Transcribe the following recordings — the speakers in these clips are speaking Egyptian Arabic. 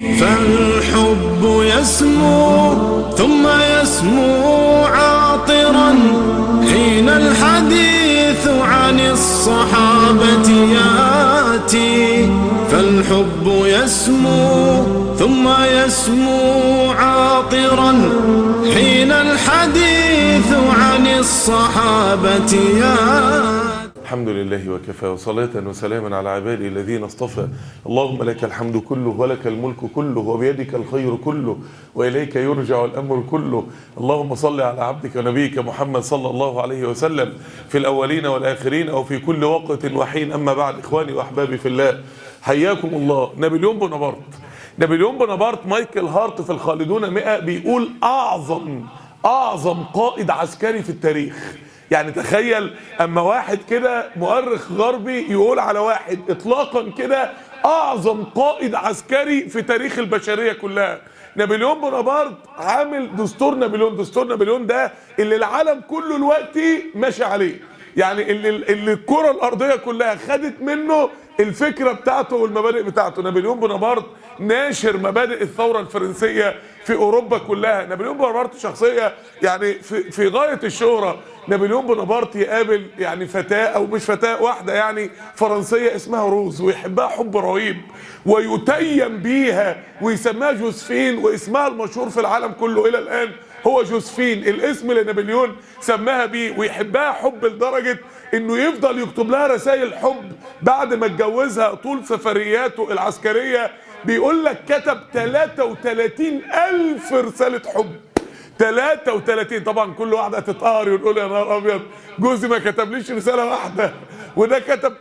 فالحب يسمو ثم يسمو عاطرا حين الحديث عن الصحابة ياتي فالحب يسمو ثم يسمو عاطرا حين الحديث عن الصحابة ياتي الحمد لله وكفى وصلاة وسلاما على عباده الذين اصطفى اللهم لك الحمد كله ولك الملك كله وبيدك الخير كله وإليك يرجع الأمر كله اللهم صل على عبدك ونبيك محمد صلى الله عليه وسلم في الأولين والآخرين أو في كل وقت وحين أما بعد إخواني وأحبابي في الله حياكم الله نابليون بونابرت نابليون بونابرت مايكل هارت في الخالدون 100 بيقول أعظم أعظم قائد عسكري في التاريخ يعني تخيل اما واحد كده مؤرخ غربي يقول على واحد اطلاقا كده اعظم قائد عسكري في تاريخ البشريه كلها نابليون بونابرت عامل دستور نابليون دستور نابليون ده اللي العالم كله دلوقتي ماشي عليه يعني اللي, اللي الكره الارضيه كلها خدت منه الفكره بتاعته والمبادئ بتاعته نابليون بونابرت ناشر مبادئ الثوره الفرنسيه في اوروبا كلها نابليون بونابرت شخصيه يعني في, في غايه الشهره نابليون بونابرت يقابل يعني فتاه او مش فتاه واحده يعني فرنسيه اسمها روز ويحبها حب رهيب ويتيم بيها ويسميها جوزفين واسمها المشهور في العالم كله الى الان هو جوزفين الاسم اللي نابليون سماها بيه ويحبها حب لدرجه انه يفضل يكتب لها رسائل حب بعد ما اتجوزها طول سفرياته العسكريه بيقول لك كتب 33 ألف رسالة حب 33 طبعا كل واحدة هتتقهر وتقول يا نهار أبيض جوزي ما كتبليش رسالة واحدة وده كتب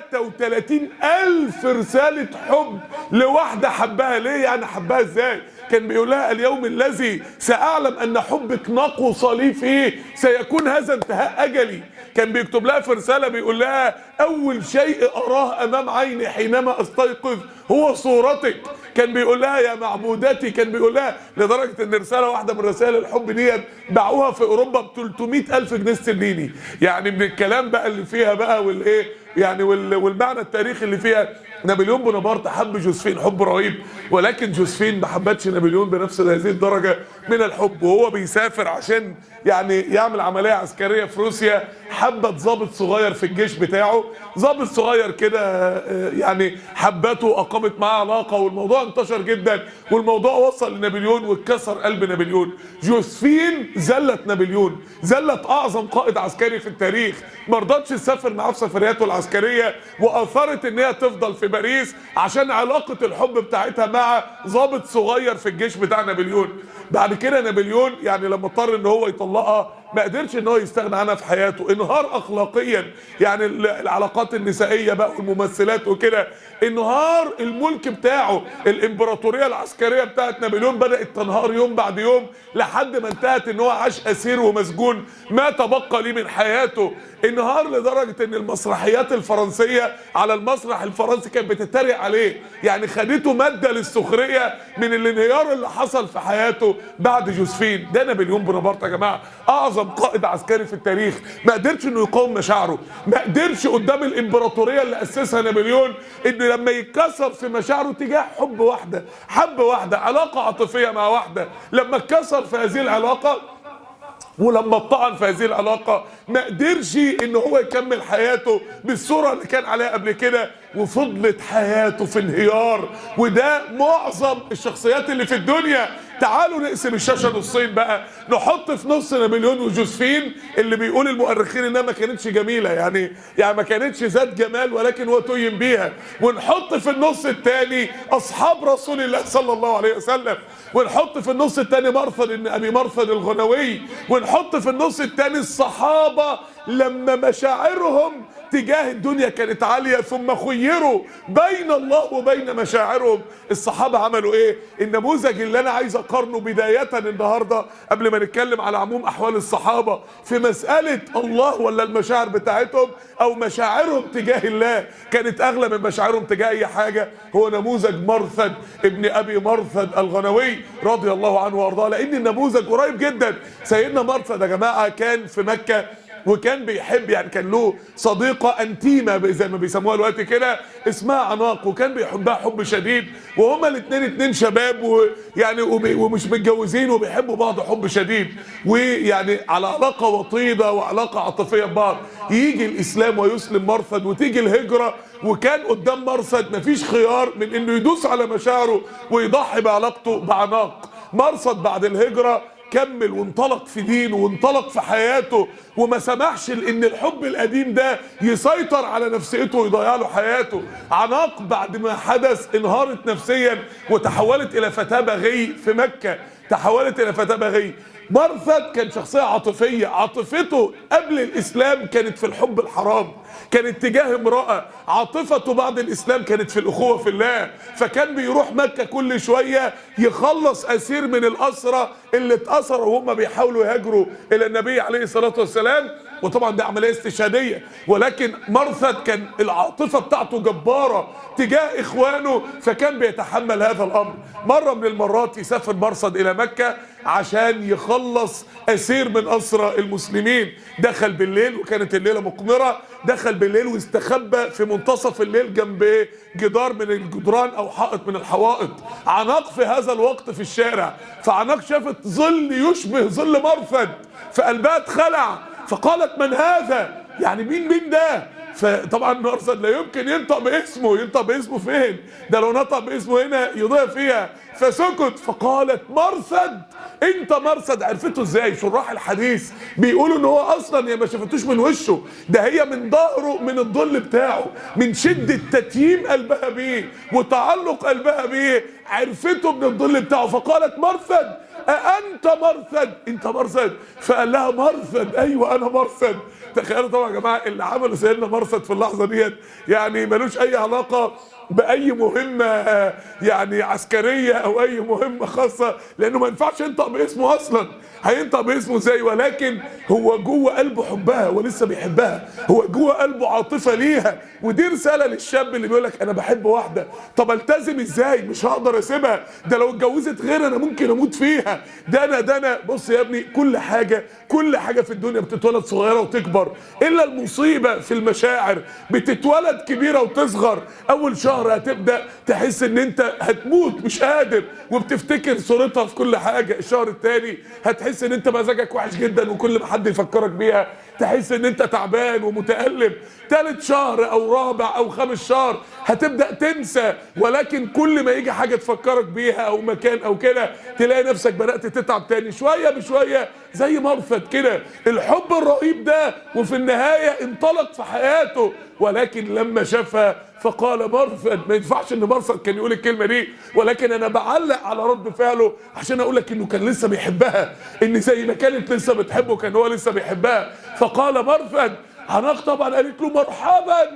33 ألف رسالة حب لواحدة حبها ليه يعني حبها ازاي كان بيقول لها اليوم الذي سأعلم أن حبك نقص لي فيه سيكون هذا انتهاء أجلي كان بيكتب لها في رسالة بيقول لها أول شيء أراه أمام عيني حينما أستيقظ هو صورتك كان بيقول لها يا معبودتي كان بيقول لها لدرجة ان رسالة واحدة من رسائل الحب ديت باعوها في اوروبا ب 300 الف جنيه استرليني يعني من الكلام بقى اللي فيها بقى والايه يعني والمعنى التاريخي اللي فيها نابليون بونابرت حب جوزفين حب رهيب ولكن جوزفين ما حبتش نابليون بنفس هذه الدرجة من الحب وهو بيسافر عشان يعني يعمل عملية عسكرية في روسيا حبت ضابط صغير في الجيش بتاعه ضابط صغير كده يعني حبته وأقامت معاه علاقة والموضوع انتشر جدا والموضوع وصل لنابليون واتكسر قلب نابليون جوزفين زلت نابليون زلت أعظم قائد عسكري في التاريخ ما رضتش تسافر معاه في سفرياته العسكرية وأثرت إن هي تفضل في باريس عشان علاقة الحب بتاعتها مع ضابط صغير في الجيش بتاع نابليون بعد كده نابليون يعني لما اضطر ان هو يطلقها ما قدرش ان هو يستغنى عنها في حياته انهار اخلاقيا يعني العلاقات النسائيه بقى والممثلات وكده انهار الملك بتاعه الامبراطوريه العسكريه بتاعت نابليون بدات تنهار يوم بعد يوم لحد ما انتهت ان هو عاش اسير ومسجون ما تبقى ليه من حياته انهار لدرجه ان المسرحيات الفرنسيه على المسرح الفرنسي كانت بتتريق عليه يعني خدته ماده للسخريه من الانهيار اللي حصل في حياته بعد جوزفين ده نابليون بونابرت يا جماعه اعظم قائد عسكري في التاريخ ما قدرش انه يقاوم مشاعره ما قدرش قدام الامبراطوريه اللي اسسها نابليون ان لما يتكسر في مشاعره تجاه حب واحده حب واحده علاقه عاطفيه مع واحده لما اتكسر في هذه العلاقه ولما اتطعن في هذه العلاقه ما قدرش ان هو يكمل حياته بالصوره اللي كان عليها قبل كده وفضلت حياته في انهيار وده معظم الشخصيات اللي في الدنيا تعالوا نقسم الشاشه نصين بقى نحط في نص نابليون وجوزفين اللي بيقول المؤرخين انها ما كانتش جميله يعني يعني ما كانتش ذات جمال ولكن هو تيم بيها ونحط في النص الثاني اصحاب رسول الله صلى الله عليه وسلم ونحط في النص الثاني مرثد ان ابي مرثد الغنوي ونحط في النص الثاني الصحابه لما مشاعرهم تجاه الدنيا كانت عالية ثم خيروا بين الله وبين مشاعرهم الصحابة عملوا ايه النموذج اللي انا عايز اقارنه بداية النهاردة قبل ما نتكلم على عموم احوال الصحابة في مسألة الله ولا المشاعر بتاعتهم او مشاعرهم تجاه الله كانت اغلى من مشاعرهم تجاه اي حاجة هو نموذج مرثد ابن ابي مرثد الغنوي رضي الله عنه وارضاه لان النموذج قريب جدا سيدنا مرثد يا جماعة كان في مكة وكان بيحب يعني كان له صديقة أنتيمة زي ما بيسموها دلوقتي كده اسمها عناق وكان بيحبها حب شديد وهما الاثنين اتنين شباب ويعني وبي- ومش متجوزين وبيحبوا بعض حب شديد ويعني على علاقة وطيدة وعلاقة عاطفية ببعض يجي الإسلام ويسلم مرثد وتيجي الهجرة وكان قدام مرثد مفيش خيار من انه يدوس على مشاعره ويضحي بعلاقته بعناق مرصد بعد الهجرة كمل وانطلق في دينه وانطلق في حياته وما سمحش ان الحب القديم ده يسيطر على نفسيته ويضيع له حياته عناق بعد ما حدث انهارت نفسيا وتحولت الى فتاة بغي في مكة تحولت الى فتاة بغي مرثد كان شخصية عاطفية عاطفته قبل الإسلام كانت في الحب الحرام كانت تجاه امرأة عاطفته بعد الإسلام كانت في الأخوة في الله فكان بيروح مكة كل شوية يخلص أسير من الأسرة اللي اتأثروا وهم بيحاولوا يهاجروا إلى النبي عليه الصلاة والسلام وطبعا دي عملية استشهادية ولكن مرثد كان العاطفة بتاعته جبارة تجاه إخوانه فكان بيتحمل هذا الأمر مرة من المرات يسافر مرصد إلى مكة عشان يخلص أسير من أسرى المسلمين دخل بالليل وكانت الليلة مقمرة دخل بالليل واستخبى في منتصف الليل جنب إيه؟ جدار من الجدران أو حائط من الحوائط عناق في هذا الوقت في الشارع فعناق شافت ظل يشبه ظل مرثد فقلبها اتخلع فقالت من هذا يعني مين مين ده فطبعا مرصد لا يمكن ينطق باسمه ينطق باسمه فين ده لو نطق باسمه هنا يضيع فيها فسكت فقالت مرصد انت مرصد عرفته ازاي شراح الحديث بيقولوا ان هو اصلا هي ما شافتوش من وشه ده هي من ظهره من الظل بتاعه من شدة تتييم قلبها بيه وتعلق قلبها بيه عرفته من الظل بتاعه فقالت مرثد أأنت مرثد أنت مرثد فقال لها مرثد أيوة أنا مرثد تخيلوا طبعا يا جماعة اللي عمله سيدنا مرثد في اللحظة ديت يعني ملوش أي علاقة بأي مهمة آه، يعني عسكرية أو أي مهمة خاصة لأنه ما ينفعش ينطق باسمه أصلا هينطق باسمه ازاي ولكن هو جوه قلبه حبها ولسه بيحبها هو جوه قلبه عاطفة ليها ودي رسالة للشاب اللي بيقول لك أنا بحب واحدة طب التزم ازاي مش هقدر اسيبها ده لو اتجوزت غير انا ممكن اموت فيها ده انا ده انا بص يا ابني كل حاجة كل حاجة في الدنيا بتتولد صغيرة وتكبر الا المصيبة في المشاعر بتتولد كبيرة وتصغر اول شهر هتبدأ تحس ان انت هتموت مش قادر وبتفتكر صورتها في كل حاجة الشهر التاني هتحس ان انت مزاجك وحش جدا وكل ما حد يفكرك بيها تحس ان انت تعبان ومتألم تالت شهر او رابع او خامس شهر هتبدأ تنسى ولكن كل ما يجي حاجة تفكرك بيها او مكان او كده تلاقي نفسك بدأت تتعب تاني شوية بشوية زي مرفد كده الحب الرهيب ده وفي النهاية انطلق في حياته ولكن لما شافها فقال مرفد ما ينفعش ان مرفد كان يقول الكلمه دي ولكن انا بعلق على رد فعله عشان اقول لك انه كان لسه بيحبها ان زي ما كانت لسه بتحبه كان هو لسه بيحبها فقال مرفد عناق طبعا قالت له مرحبا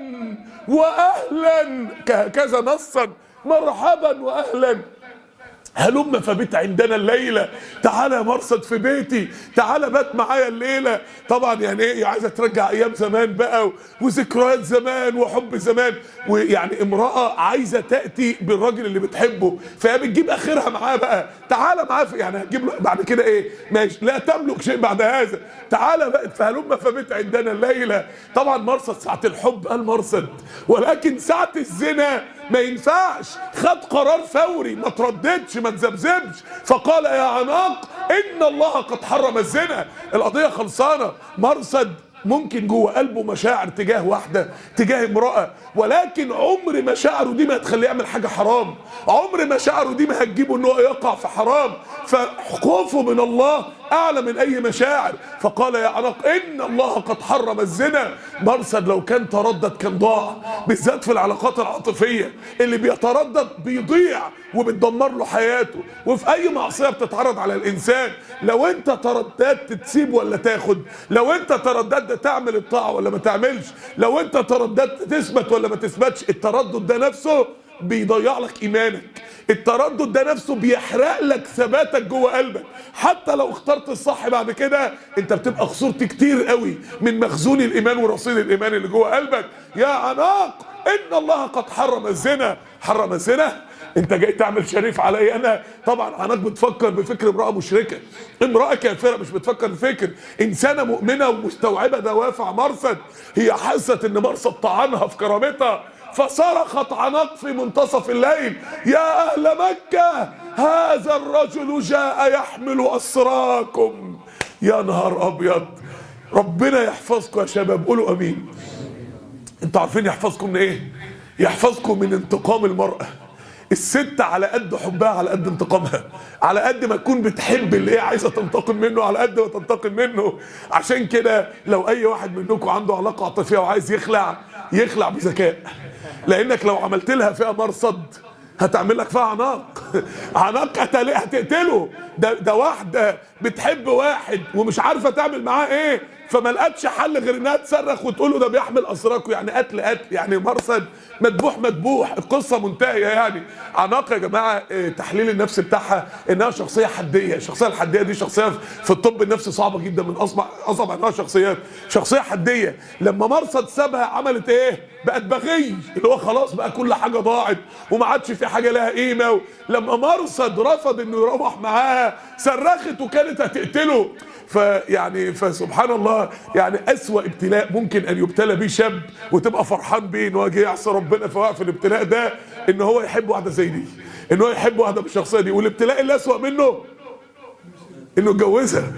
واهلا كهكذا نصا مرحبا واهلا هلم فبت عندنا الليلة تعالى يا مرصد في بيتي تعالى بات معايا الليلة طبعا يعني ايه عايزة ترجع ايام زمان بقى و- وذكريات زمان وحب زمان ويعني امرأة عايزة تأتي بالراجل اللي بتحبه فهي بتجيب اخرها معاه بقى تعالى معاه في- يعني هتجيب له بعد كده ايه ماشي لا تملك شيء بعد هذا تعالى بقى فهلم فبت عندنا الليلة طبعا مرصد ساعة الحب قال مرصد ولكن ساعة الزنا ما ينفعش خد قرار فوري ما ترددش ما تذبذبش فقال يا عناق ان الله قد حرم الزنا القضيه خلصانه مرصد ممكن جوه قلبه مشاعر تجاه واحده تجاه امراه ولكن عمر مشاعره دي ما هتخليه يعمل حاجه حرام عمر مشاعره دي ما هتجيبه ان هو يقع في حرام فخوفه من الله اعلى من اي مشاعر فقال يا عناق ان الله قد حرم الزنا مرصد لو كان تردد كان ضاع بالذات في العلاقات العاطفيه اللي بيتردد بيضيع وبتدمر له حياته وفي اي معصيه بتتعرض على الانسان لو انت ترددت تسيب ولا تاخد لو انت ترددت تعمل الطاعه ولا ما تعملش لو انت ترددت تثبت ولا ما تثبتش التردد ده نفسه بيضيع لك ايمانك التردد ده نفسه بيحرق لك ثباتك جوه قلبك حتى لو اخترت الصح بعد كده انت بتبقى خسرت كتير قوي من مخزون الايمان ورصيد الايمان اللي جوه قلبك يا عناق ان الله قد حرم الزنا حرم الزنا انت جاي تعمل شريف علي انا طبعا عناك بتفكر بفكر امراه مشركه امراه كافره مش بتفكر بفكر انسانه مؤمنه ومستوعبه دوافع مرصد هي حست ان مرصد طعنها في كرامتها فصرخت عناق في منتصف الليل يا اهل مكه هذا الرجل جاء يحمل اسراكم يا نهار ابيض ربنا يحفظكم يا شباب قولوا امين انتوا عارفين يحفظكم من ايه يحفظكم من انتقام المرأة الست على قد حبها على قد انتقامها على قد ما تكون بتحب اللي هي عايزه تنتقم منه على قد ما تنتقم منه عشان كده لو اي واحد منكم عنده علاقه عاطفيه وعايز يخلع يخلع بذكاء لانك لو عملت لها فيها مرصد هتعمل لك فيها عناق عناق هتل- هتقتله ده ده واحده بتحب واحد ومش عارفه تعمل معاه ايه فما لقتش حل غير انها تصرخ وتقول له ده بيحمل اسراكم يعني قتل قتل يعني مرصد مذبوح مذبوح القصه منتهيه يعني عناق يا جماعه آه، تحليل النفس بتاعها انها شخصيه حديه الشخصيه الحديه دي شخصيه في الطب النفسي صعبه جدا من اصعب اصعب انواع الشخصيات شخصيه حديه لما مرصد سابها عملت ايه بقت بغي اللي هو خلاص بقى كل حاجه ضاعت وما عادش في حاجه لها قيمه لما مرصد رفض انه يروح معاها صرخت وكانت هتقتله فيعني فسبحان الله يعني اسوأ ابتلاء ممكن ان يبتلى بيه شاب وتبقى فرحان بيه ان هو جه يعصي ربنا فوقع في الابتلاء ده ان هو يحب واحده زي دي ان هو يحب واحده بالشخصيه دي والابتلاء اللي اسوأ منه انه اتجوزها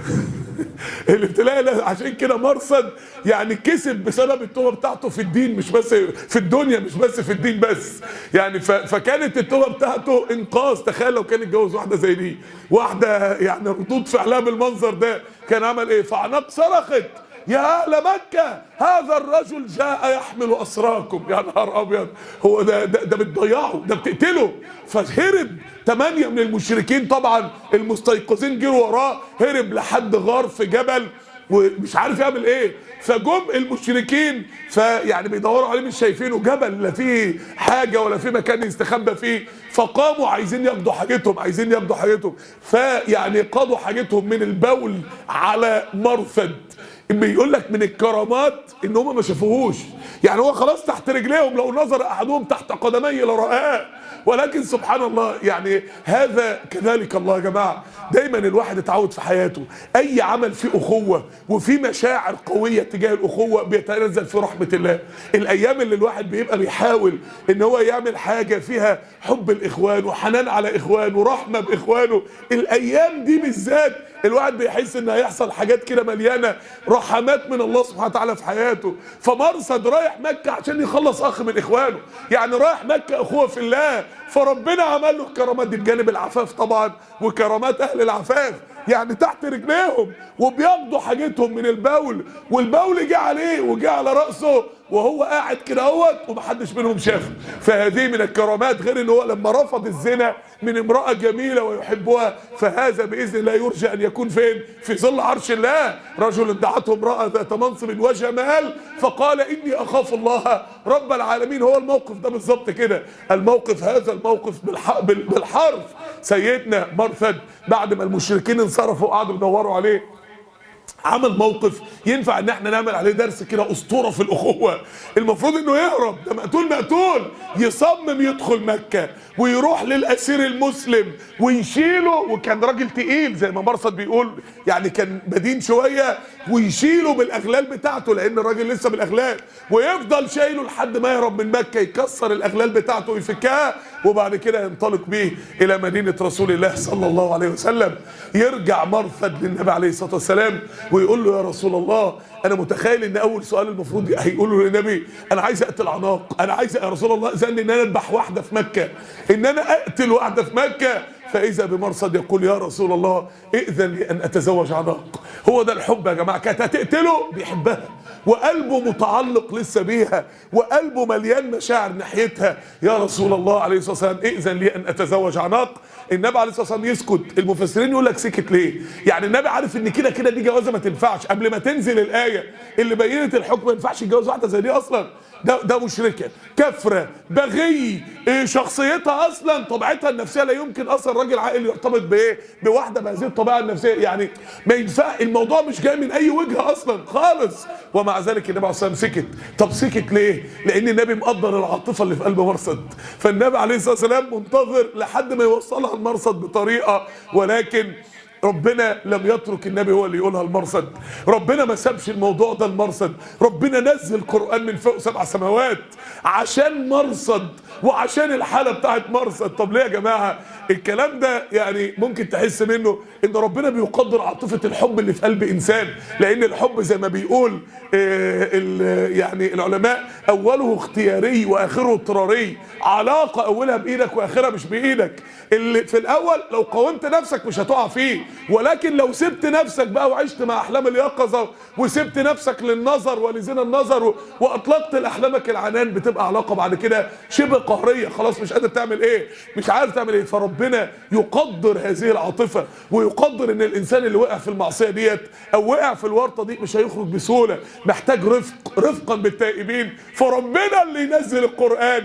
الابتلاء اللي عشان كده مرصد يعني كسب بسبب التوبه بتاعته في الدين مش بس في الدنيا مش بس في الدين بس يعني ف- فكانت التوبه بتاعته انقاذ تخيل لو كان اتجوز واحده زي دي واحده يعني ردود فعلها بالمنظر ده كان عمل ايه فعناق صرخت يا اهل مكه هذا الرجل جاء يحمل اسراكم يا نهار ابيض هو ده ده, ده بتضيعه ده بتقتله فهرب ثمانيه من المشركين طبعا المستيقظين جروا وراه هرب لحد غار في جبل ومش عارف يعمل ايه فجم المشركين فيعني بيدوروا عليه مش شايفينه جبل لا فيه حاجه ولا فيه مكان يستخبى فيه فقاموا عايزين ياخدوا حاجتهم عايزين ياخدوا حاجتهم فيعني قضوا حاجتهم من البول على مرثد بيقول لك من الكرامات ان هم ما شافوهوش يعني هو خلاص تحت رجليهم لو نظر احدهم تحت قدميه لرآه ولكن سبحان الله يعني هذا كذلك الله يا جماعه دايما الواحد اتعود في حياته اي عمل فيه اخوه وفيه مشاعر قويه تجاه الاخوه بيتنزل في رحمه الله الايام اللي الواحد بيبقى بيحاول ان هو يعمل حاجه فيها حب الاخوان وحنان على اخوانه ورحمه باخوانه الايام دي بالذات الواحد بيحس ان هيحصل حاجات كده مليانه رحمات من الله سبحانه وتعالى في حياته فمرصد رايح مكه عشان يخلص اخ من اخوانه يعني رايح مكه اخوه في الله فربنا عمل له الكرامات دي بجانب العفاف طبعا وكرامات اهل العفاف يعني تحت رجليهم وبياخدوا حاجتهم من البول والبول جه عليه وجه على راسه وهو قاعد كده اهوت ومحدش منهم شافه فهذه من الكرامات غير ان هو لما رفض الزنا من امراه جميله ويحبها فهذا باذن الله يرجى ان يكون فين في ظل عرش الله رجل دعته امراه ذات منصب وجمال فقال اني اخاف الله رب العالمين هو الموقف ده بالظبط كده الموقف هذا الموقف بالح- بال- بالحرف سيدنا مرثد بعد ما المشركين انصرفوا وقعدوا يدوروا عليه عمل موقف ينفع ان احنا نعمل عليه درس كده اسطوره في الاخوه المفروض انه يهرب ده مقتول مقتول يصمم يدخل مكه ويروح للاسير المسلم ويشيله وكان راجل تقيل زي ما مرصد بيقول يعني كان بدين شويه ويشيله بالاغلال بتاعته لان الراجل لسه بالاغلال ويفضل شايله لحد ما يهرب من مكه يكسر الاغلال بتاعته ويفكها وبعد كده ينطلق به الى مدينه رسول الله صلى الله عليه وسلم يرجع مرثد للنبي عليه الصلاه والسلام ويقول له يا رسول الله انا متخيل ان اول سؤال المفروض هيقوله للنبي انا عايز اقتل عناق انا عايز يا رسول الله اذن ان انا اذبح واحده في مكه ان انا اقتل واحده في مكه فاذا بمرصد يقول يا رسول الله ائذن لي ان اتزوج عناق هو ده الحب يا جماعه كانت هتقتله بيحبها وقلبه متعلق لسه بيها وقلبه مليان مشاعر ناحيتها يا رسول الله عليه الصلاه والسلام ائذن لي ان اتزوج عناق النبي عليه الصلاه والسلام يسكت المفسرين يقول لك سكت ليه يعني النبي عارف ان كده كده دي جوازه ما تنفعش قبل ما تنزل الايه اللي بينت الحكم ما ينفعش يتجوز واحده زي دي اصلا ده ده مشركه كفره بغي إيه شخصيتها اصلا طبيعتها النفسيه لا يمكن اصلا راجل عاقل يرتبط بايه بواحده بهذه الطبيعه النفسيه يعني ما ينفع الموضوع مش جاي من اي وجهه اصلا خالص ومع ذلك النبي عليه الصلاه والسلام سكت طب سكت ليه لان النبي مقدر العاطفه اللي في قلب مرصد فالنبي عليه الصلاه والسلام منتظر لحد ما يوصلها المرصد بطريقه ولكن ربنا لم يترك النبي هو اللي يقولها المرصد ربنا ما سابش الموضوع ده المرصد ربنا نزل قرآن من فوق سبع سماوات عشان مرصد وعشان الحالة بتاعت مرصد طب ليه يا جماعة الكلام ده يعني ممكن تحس منه ان ربنا بيقدر عاطفة الحب اللي في قلب انسان لان الحب زي ما بيقول آه، ال- يعني العلماء اوله اختياري واخره اضطراري علاقة اولها بايدك واخرها مش بايدك اللي في الاول لو قاومت نفسك مش هتقع فيه ولكن لو سبت نفسك بقى وعشت مع احلام اليقظه وسبت نفسك للنظر ولزنا النظر و- واطلقت لاحلامك العنان بتبقى علاقه بعد كده شبه قهريه خلاص مش قادر تعمل ايه مش عارف تعمل ايه فربنا يقدر هذه العاطفه ويقدر ان الانسان اللي وقع في المعصيه ديت او وقع في الورطه دي مش هيخرج بسهوله محتاج رفق رفقا بالتائبين فربنا اللي ينزل القران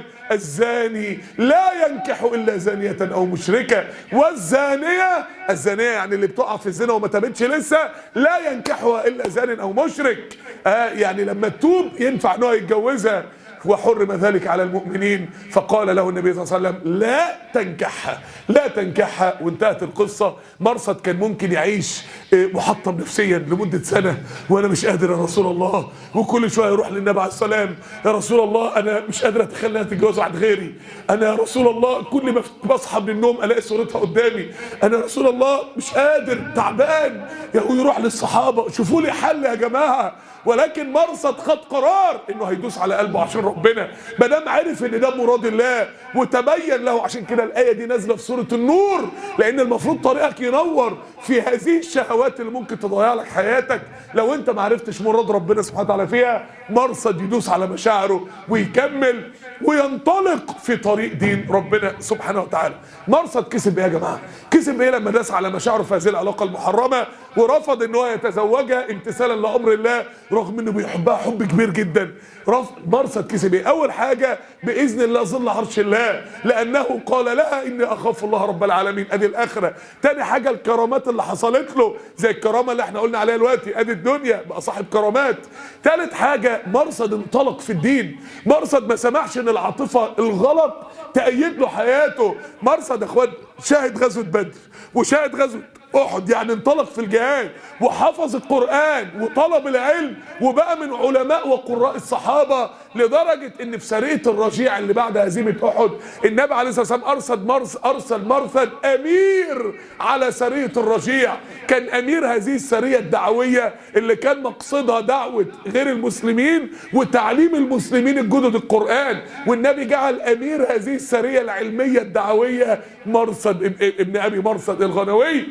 الزاني لا ينكح الا زانيه او مشركه والزانيه الزانيه يعني اللي بتقع في الزنا وما تابتش لسه لا ينكحها الا زان او مشرك آه يعني لما تتوب ينفع ان هو يتجوزها وحرم ذلك على المؤمنين فقال له النبي صلى الله عليه وسلم لا تنكحها لا تنكحها وانتهت القصة مرصد كان ممكن يعيش آه، محطم نفسيا لمدة سنة وانا مش قادر يا رسول الله وكل شوية يروح للنبي عليه السلام يا رسول الله انا مش قادر اتخيل انها تتجوز واحد غيري انا يا رسول الله كل ما بصحى من النوم الاقي صورتها قدامي انا يا رسول الله مش قادر تعبان يروح للصحابة شوفوا لي حل يا جماعة ولكن مرصد خد قرار انه هيدوس على قلبه عشان ربنا ما دام عرف ان ده مراد الله وتبين له عشان كده الايه دي نازله في سوره النور لان المفروض طريقك ينور في هذه الشهوات اللي ممكن تضيع لك حياتك لو انت ما عرفتش مراد ربنا سبحانه وتعالى فيها مرصد يدوس على مشاعره ويكمل وينطلق في طريق دين ربنا سبحانه وتعالى مرصد كسب ايه يا جماعه كسب ايه لما داس على مشاعره في هذه العلاقه المحرمه ورفض ان هو يتزوجها امتثالا لامر الله رغم انه بيحبها حب كبير جدا رفض مرصد كسب ايه اول حاجه باذن الله ظل عرش الله لانه قال لها اني اخاف الله رب العالمين ادي الاخره تاني حاجه الكرامات اللي حصلت له زي الكرامه اللي احنا قلنا عليها دلوقتي ادي الدنيا بقى صاحب كرامات تالت حاجه مرصد انطلق في الدين مرصد ما سمحش ان العاطفه الغلط تأيد له حياته مرصد يا اخوان شاهد غزوه بدر وشاهد غزوه احد يعني انطلق في الجهاد وحفظ القرآن وطلب العلم وبقى من علماء وقراء الصحابة لدرجة ان في سرية الرجيع اللي بعد هزيمة احد النبي عليه الصلاة والسلام ارسل مرس ارسل مرثد امير على سرية الرجيع كان امير هذه السرية الدعوية اللي كان مقصدها دعوة غير المسلمين وتعليم المسلمين الجدد القرآن والنبي جعل امير هذه السرية العلمية الدعوية مرصد ابن ابن ابي مرصد الغنوي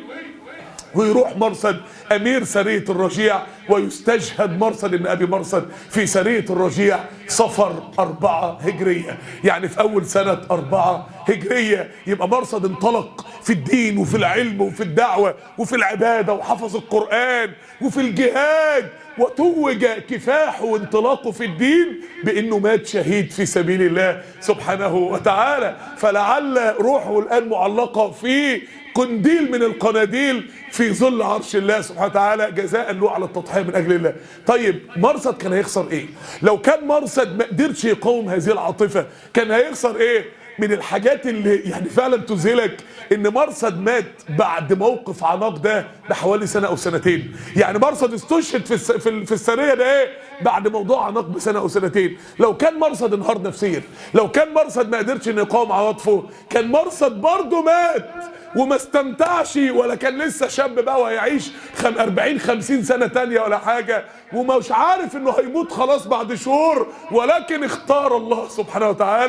ويروح مرصد امير سريه الرجيع ويستشهد مرصد ابن ابي مرصد في سريه الرجيع صفر أربعة هجريه يعني في اول سنه أربعة هجريه يبقى مرصد انطلق في الدين وفي العلم وفي الدعوه وفي العباده وحفظ القران وفي الجهاد وتوج كفاحه وانطلاقه في الدين بانه مات شهيد في سبيل الله سبحانه وتعالى فلعل روحه الان معلقه في قنديل من القناديل في ظل عرش الله سبحانه وتعالى جزاء له على التضحيه من اجل الله. طيب مرصد كان هيخسر ايه؟ لو كان مرصد ما قدرش يقاوم هذه العاطفه كان هيخسر ايه؟ من الحاجات اللي يعني فعلا تذهلك ان مرصد مات بعد موقف عناق ده بحوالي سنه او سنتين يعني مرصد استشهد في الس- في ال- في السريه ده ايه بعد موضوع عناق بسنه او سنتين لو كان مرصد انهار نفسيا لو كان مرصد ما قدرش انه يقاوم عواطفه كان مرصد برضه مات وما استمتعش ولا كان لسه شاب بقى وهيعيش خم 40 50 سنه تانية ولا حاجه ومش عارف انه هيموت خلاص بعد شهور ولكن اختار الله سبحانه وتعالى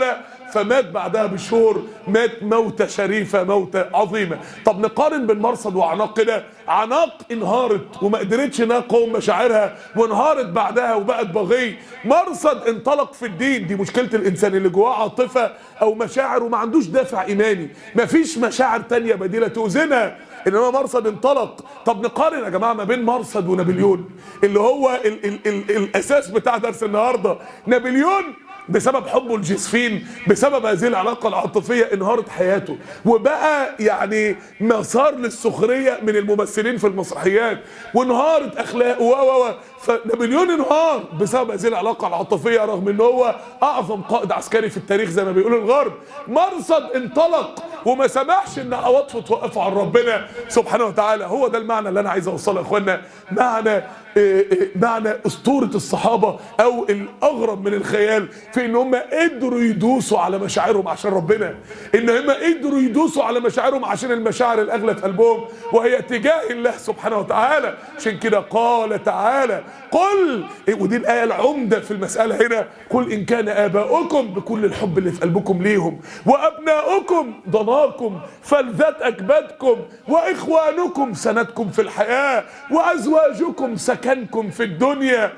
فمات بعدها بشهور مات موتة شريفة موتة عظيمة طب نقارن بين مرصد وعناق كده عناق انهارت وما قدرتش انها تقوم مشاعرها وانهارت بعدها وبقت بغي مرصد انطلق في الدين دي مشكلة الانسان اللي جواه عاطفة او مشاعر وما عندوش دافع ايماني مفيش مشاعر تانية بديلة توزنها انما مرصد انطلق طب نقارن يا جماعه ما بين مرصد ونابليون اللي هو ال ال ال الاساس بتاع درس النهارده نابليون بسبب حبه لجوزفين بسبب هذه العلاقه العاطفيه انهارت حياته وبقى يعني مسار للسخريه من الممثلين في المسرحيات وانهارت اخلاقه و و و فنابليون انهار بسبب هذه العلاقه العاطفيه رغم ان هو اعظم قائد عسكري في التاريخ زي ما بيقول الغرب مرصد انطلق وما سمحش ان عواطفه توقفه عن ربنا سبحانه وتعالى هو ده المعنى اللي انا عايز اوصله يا اخوانا معنى معنى اسطوره الصحابه او الاغرب من الخيال في ان هم قدروا يدوسوا على مشاعرهم عشان ربنا ان هم قدروا يدوسوا على مشاعرهم عشان المشاعر الاغلى في قلبهم وهي تجاه الله سبحانه وتعالى عشان كده قال تعالى قل ودي الايه العمده في المساله هنا قل ان كان اباؤكم بكل الحب اللي في قلبكم ليهم وابناؤكم ضناكم فلذات اكبادكم واخوانكم سندكم في الحياه وازواجكم سكنكم في الدنيا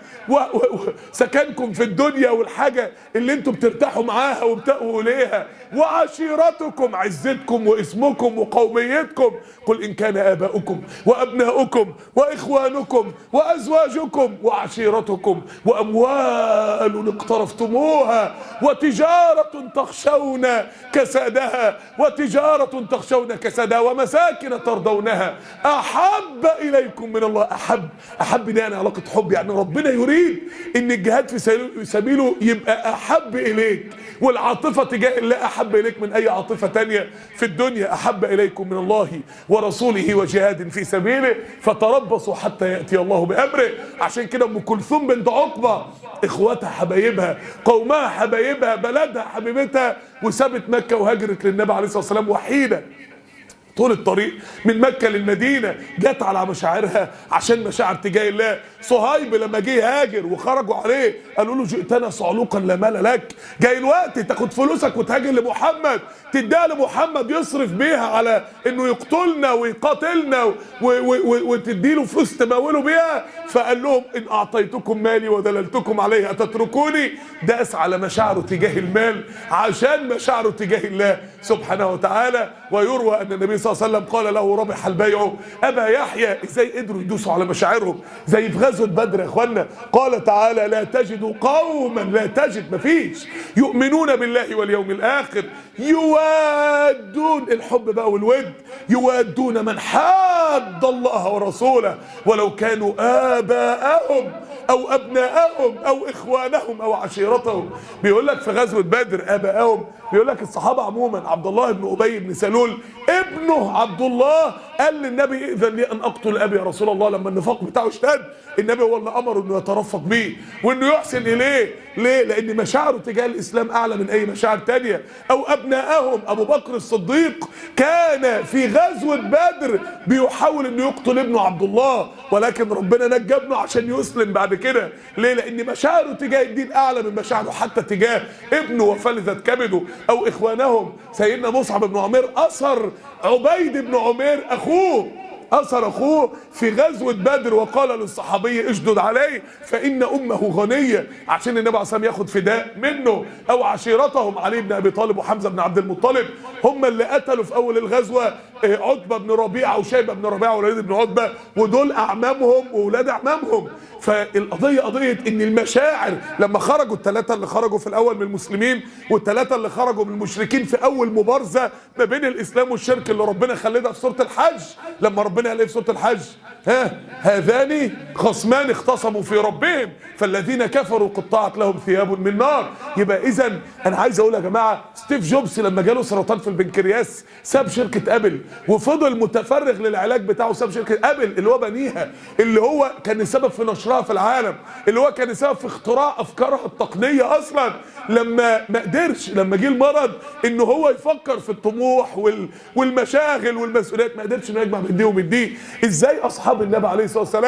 وسكنكم في الدنيا والحاجه اللي انتم بترتاحوا معاها وبتقوا اليها وعشيرتكم عزتكم واسمكم وقوميتكم قل ان كان اباؤكم وابناؤكم واخوانكم وازواجكم وعشيرتكم واموال اقترفتموها وتجاره تخشون كسادها وتجاره تخشون كسادها ومساكن ترضونها احب اليكم من الله احب احب دي يعني علاقه حب يعني ربنا يريد ان الجهاد في سبيله يبقى احب اليك والعاطفه تجاه الله احب اليك من اي عاطفه تانية في الدنيا احب اليكم من الله ورسوله وجهاد في سبيله فتربصوا حتى ياتي الله بامره عشان كده ام كلثوم بنت عقبه اخواتها حبايبها قومها حبايبها بلدها حبيبتها وسابت مكه وهاجرت للنبي عليه الصلاه والسلام وحيده طول الطريق من مكة للمدينة جت على مشاعرها عشان مشاعر تجاه الله صهيب لما جه هاجر وخرجوا عليه قالوا له جئتنا صعلوقا لا مال لك جاي الوقت تاخد فلوسك وتهاجر لمحمد تديها لمحمد يصرف بيها على انه يقتلنا ويقاتلنا وتدي له فلوس تموله بيها فقال لهم ان اعطيتكم مالي ودللتكم عليه اتتركوني داس على مشاعره تجاه المال عشان مشاعره تجاه الله سبحانه وتعالى ويروى ان النبي صلى الله عليه وسلم قال له ربح البيع ابا يحيى ازاي قدروا يدوسوا على مشاعرهم زي في غزوه بدر يا اخوانا قال تعالى لا تجد قوما لا تجد مفيش يؤمنون بالله واليوم الاخر يوادون الحب بقى والود يوادون من حاد الله ورسوله ولو كانوا اباءهم او ابناءهم او اخوانهم او عشيرتهم بيقول لك في غزوه بدر اباءهم بيقول لك الصحابه عموما عبد الله بن ابي بن سلول ابنه عبد الله قال للنبي ائذن لي ان اقتل ابي يا رسول الله لما النفاق بتاعه اشتد النبي هو اللي امره انه يترفق بيه وانه يحسن اليه ليه لان مشاعره تجاه الاسلام اعلى من اي مشاعر تانية او ابنائهم ابو بكر الصديق كان في غزوه بدر بيحاول انه يقتل ابنه عبد الله ولكن ربنا نجى ابنه عشان يسلم بعد كده ليه لان مشاعره تجاه الدين اعلى من مشاعره حتى تجاه ابنه وفلذت كبده او اخوانهم سيدنا مصعب بن عمير اثر عبيد بن عمير اخوه أثر أخوه في غزوة بدر وقال للصحابي اشدد عليه فإن أمه غنية عشان النبي عليه الصلاة ياخد فداء منه أو عشيرتهم علي بن أبي طالب وحمزة بن عبد المطلب هم اللي قتلوا في أول الغزوة عتبة بن ربيعة وشيبة بن ربيعة ووليد بن عتبة ودول أعمامهم وولاد أعمامهم فالقضية قضية إن المشاعر لما خرجوا الثلاثة اللي خرجوا في الأول من المسلمين والثلاثة اللي خرجوا من المشركين في أول مبارزة ما بين الإسلام والشرك اللي ربنا خلدها في سورة الحج لما ربنا قال إيه في سورة الحج ها هذان خصمان اختصموا في ربهم فالذين كفروا قطعت لهم ثياب من نار يبقى اذا انا عايز اقول يا جماعه ستيف جوبز لما جاله سرطان في البنكرياس ساب شركه ابل وفضل متفرغ للعلاج بتاعه ساب شركه ابل اللي هو بنيها اللي هو كان السبب في نشرها في العالم اللي هو كان السبب في اختراع افكارها التقنيه اصلا لما ما قدرش لما جه المرض ان هو يفكر في الطموح وال والمشاغل والمسؤوليات ما قدرش انه يجمع من دي ومن دي ازاي اصحاب النبي عليه الصلاه والسلام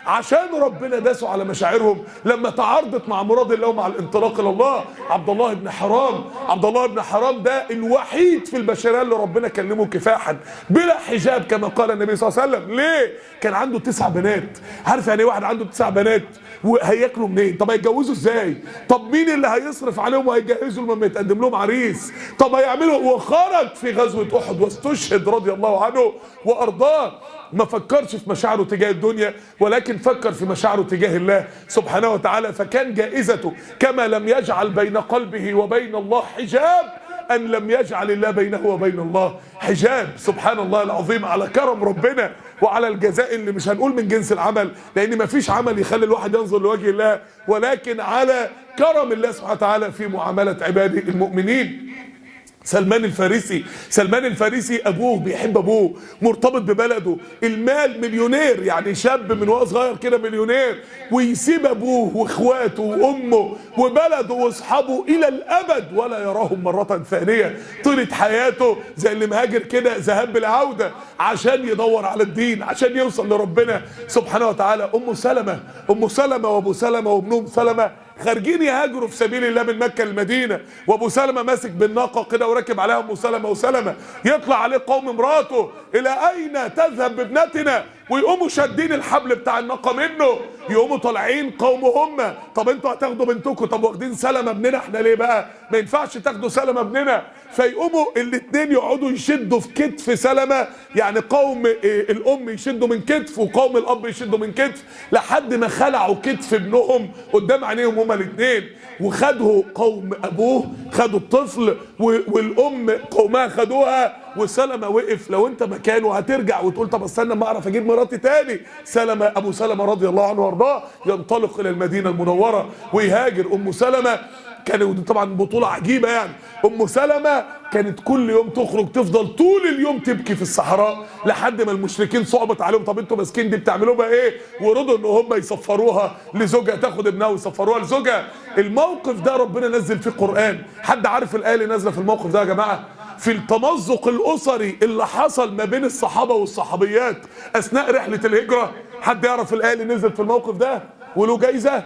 عشان ربنا داسوا على مشاعرهم لما تعارضت مع مراد الله مع الانطلاق الى الله عبد الله بن حرام عبد الله بن حرام ده الوحيد في البشريه اللي ربنا كلمه كفاحا بلا حجاب كما قال النبي صلى الله عليه وسلم ليه كان عنده تسع بنات عارف يعني ايه واحد عنده تسع بنات وهياكلوا منين طب هيتجوزوا ازاي طب مين اللي هيصرف عليهم وهيجهزوا لما يتقدم لهم عريس طب هيعملوا وخرج في غزوه احد واستشهد رضي الله عنه وارضاه ما فكرش في مشاعره تجاه الدنيا ولكن فكر في مشاعره تجاه الله سبحانه وتعالى فكان جائزته كما لم يجعل بين قلبه وبين الله حجاب أن لم يجعل الله بينه وبين الله حجاب سبحان الله العظيم على كرم ربنا وعلى الجزاء اللي مش هنقول من جنس العمل لأن ما فيش عمل يخلي الواحد ينظر لوجه الله ولكن على كرم الله سبحانه وتعالى في معاملة عباده المؤمنين سلمان الفارسي سلمان الفارسي ابوه بيحب ابوه مرتبط ببلده المال مليونير يعني شاب من وهو صغير كده مليونير ويسيب ابوه واخواته وامه وبلده واصحابه الى الابد ولا يراهم مره ثانيه طيله حياته زي اللي مهاجر كده ذهاب بالعوده عشان يدور على الدين عشان يوصل لربنا سبحانه وتعالى ام سلمه ام سلمه وابو سلمه وابنهم سلمه خارجين يهاجروا في سبيل الله من مكه للمدينه وابو سلمه ماسك بالناقه كده وراكب عليها ام سلمه وسلمه يطلع عليه قوم امراته الى اين تذهب بابنتنا ويقوموا شادين الحبل بتاع الناقه منه يقوموا طالعين قوم هم طب انتوا هتاخدوا بنتكم طب واخدين سلمه ابننا احنا ليه بقى ما ينفعش تاخدوا سلمه ابننا فيقوموا الاثنين يقعدوا يشدوا في كتف سلمه يعني قوم إيه الام يشدوا من كتف وقوم الاب يشدوا من كتف لحد ما خلعوا كتف ابنهم قدام عينيهم هما الاثنين وخدوا قوم ابوه خدوا الطفل و- والام قومها خدوها وسلمة وقف لو انت مكانه هترجع وتقول طب استنى ما اعرف اجيب مراتي تاني سلمة ابو سلمة رضي الله عنه وارضاه ينطلق الى المدينة المنورة ويهاجر ام سلمة كانت ودي طبعا بطولة عجيبة يعني ام سلمة كانت كل يوم تخرج تفضل طول اليوم تبكي في الصحراء لحد ما المشركين صعبت عليهم طب انتوا ماسكين دي بتعملوا بقى ايه ورضوا ان هم يسفروها لزوجها تاخد ابنها ويسفروها لزوجها الموقف ده ربنا نزل فيه قرآن حد عارف الآية اللي نازلة في الموقف ده يا جماعة في التمزق الأسري اللي حصل ما بين الصحابة والصحابيات أثناء رحلة الهجرة حد يعرف الآية اللي نزلت في الموقف ده وله جايزة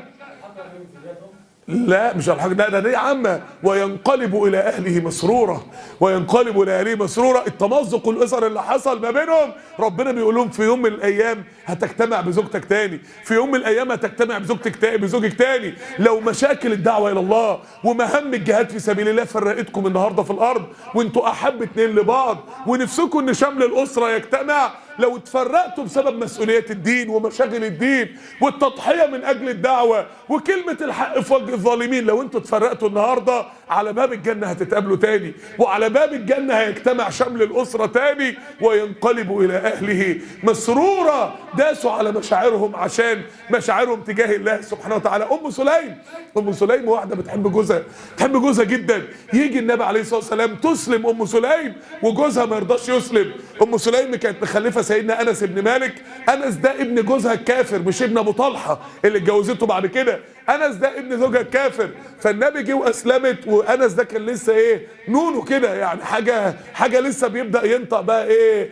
لا مش الحاجة ده ده دي عامة وينقلب إلى أهله مسرورا وينقلب إلى أهله مسرورا التمزق الأسر اللي حصل ما بينهم ربنا بيقول لهم في يوم من الأيام هتجتمع بزوجتك تاني في يوم من الأيام هتجتمع بزوجتك تاني بزوجك تاني لو مشاكل الدعوة إلى الله ومهام الجهاد في سبيل الله فرقتكم النهاردة في الأرض وانتوا أحب اتنين لبعض ونفسكم إن شمل الأسرة يجتمع لو اتفرقتوا بسبب مسؤوليات الدين ومشاغل الدين والتضحية من أجل الدعوة وكلمة الحق في وجه الظالمين لو انتوا اتفرقتوا النهاردة على باب الجنة هتتقابلوا تاني وعلى باب الجنة هيجتمع شمل الأسرة تاني وينقلبوا إلى أهله مسرورة داسوا على مشاعرهم عشان مشاعرهم تجاه الله سبحانه وتعالى أم سليم أم سليم واحدة بتحب جوزها تحب جوزها جدا يجي النبي عليه الصلاة والسلام تسلم أم سليم وجوزها ما يرضاش يسلم أم سليم كانت مخلفة سيدنا أنس بن مالك أنس ده ابن جوزها الكافر مش ابن أبو طلحة اللي اتجوزته بعد كده أنس ده ابن زوجها الكافر فالنبي جه وأسلمت وأنس ده كان لسه إيه نونو كده يعني حاجة حاجة لسه بيبدأ ينطق بقى إيه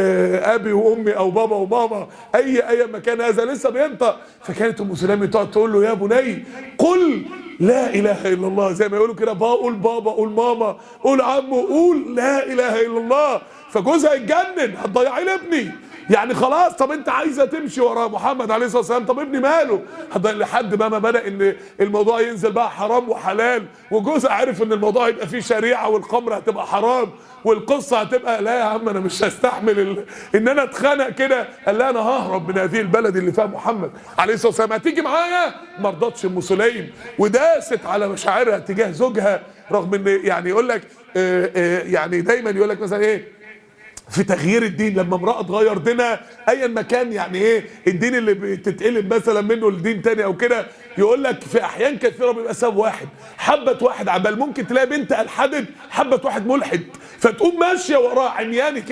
آه أبي وأمي أو بابا وماما أي أي مكان هذا لسه بينطق فكانت أم سليم تقعد تقول له يا بني قل لا اله الا الله زي ما يقولوا كده بقول بابا قول ماما قول عمو قول لا اله الا الله فجوزها يتجنن هتضيعي لي ابني يعني خلاص طب انت عايزه تمشي ورا محمد عليه الصلاه والسلام طب ابني ماله هتضيع لحد بقى ما بدا ان الموضوع ينزل بقى حرام وحلال وجوزها عارف ان الموضوع هيبقى فيه شريعه والخمر هتبقى حرام والقصه هتبقى لا يا عم انا مش هستحمل ال... ان انا اتخانق كده قال لها انا ههرب من هذه البلد اللي فيها محمد عليه الصلاه والسلام هتيجي معايا ما رضتش ام سليم وداست على مشاعرها تجاه زوجها رغم ان يعني يقول لك آه، آه، يعني دايما يقول لك مثلا ايه في تغيير الدين لما امرأة تغير دينها ايا ما كان يعني ايه الدين اللي بتتقلب مثلا منه لدين تاني او كده يقول لك في احيان كثيره بيبقى سبب واحد حبه واحد عبال ممكن تلاقي بنت الحدت حبه واحد ملحد فتقوم ماشيه وراه عمياني كده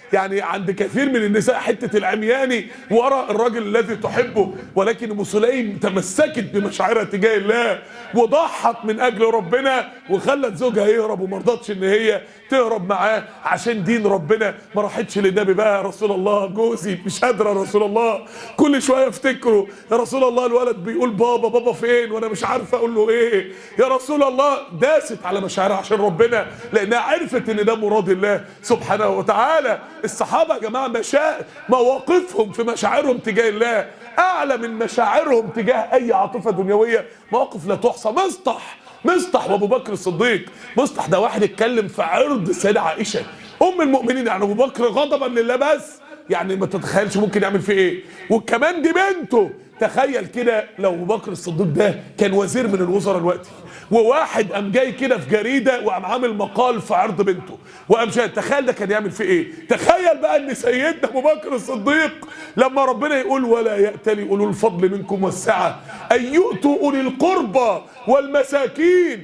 يعني عند كثير من النساء حته العمياني ورا الراجل الذي تحبه ولكن ام سليم تمسكت بمشاعرها تجاه الله وضحت من اجل ربنا وخلت زوجها يهرب وما رضتش ان هي تهرب معاه عشان دين ربنا ما راحتش للنبي بقى يا رسول الله جوزي مش قادره يا رسول الله كل شويه افتكره يا رسول الله الولد بيقول بابا بابا فين وانا مش عارفه اقول له ايه يا رسول الله داست على مشاعرها عشان ربنا لانها عرفت ان ده مراد الله سبحانه وتعالى الصحابه يا جماعه مشا مواقفهم في مشاعرهم تجاه الله اعلى من مشاعرهم تجاه اي عاطفه دنيويه مواقف لا تحصى مصطح مصطح وابو بكر الصديق مصطح ده واحد اتكلم في عرض السيده عائشه ام المؤمنين يعني ابو بكر غضبا لله بس يعني ما تتخيلش ممكن يعمل فيه ايه وكمان دي بنته تخيل كده لو ابو بكر الصديق ده كان وزير من الوزراء دلوقتي وواحد قام جاي كده في جريده وقام عامل مقال في عرض بنته وقام شاهد تخيل ده كان يعمل فيه ايه تخيل بقى ان سيدنا ابو بكر الصديق لما ربنا يقول ولا يأتلي اولو الفضل منكم والسعه ان يؤتوا اولي القربى والمساكين